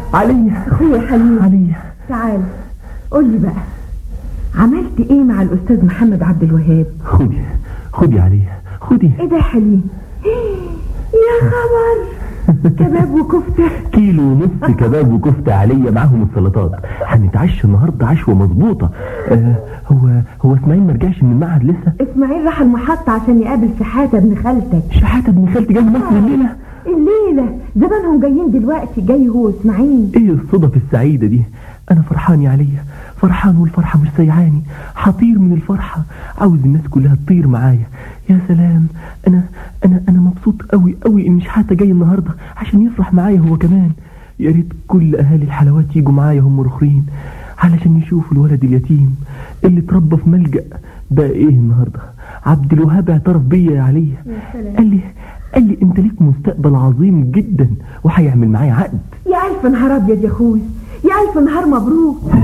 علي اخويا حليم علي تعال قول لي بقى عملت ايه مع الاستاذ محمد عبد الوهاب خدي خدي علي خدي ايه ده يا حليم يا خبر كباب وكفته كيلو ونص كباب وكفتة عليا معاهم السلطات هنتعشى النهارده عشوة مظبوطة آه هو هو اسماعيل ما رجعش من المعهد لسه اسماعيل راح المحطة عشان يقابل شحاتة ابن خالتك شحاتة ابن خالتي جاي مصر الليلة الليلة زمانهم جايين دلوقتي جاي هو اسماعيل ايه الصدف السعيدة دي انا فرحان يا عليا فرحان والفرحة مش سيعاني هطير من الفرحة عاوز الناس كلها تطير معايا يا سلام انا انا انا مبسوط قوي قوي ان شحاتة جاي النهاردة عشان يفرح معايا هو كمان يا ريت كل اهالي الحلوات يجوا معايا هم رخرين علشان يشوفوا الولد اليتيم اللي اتربى في ملجأ بقى ايه النهاردة عبد الوهاب اعترف بيا يا عليا قال لي قال لي انت ليك مستقبل عظيم جدا وهيعمل معايا عقد يا الف نهار ابيض يا اخوي يا الف نهار مبروك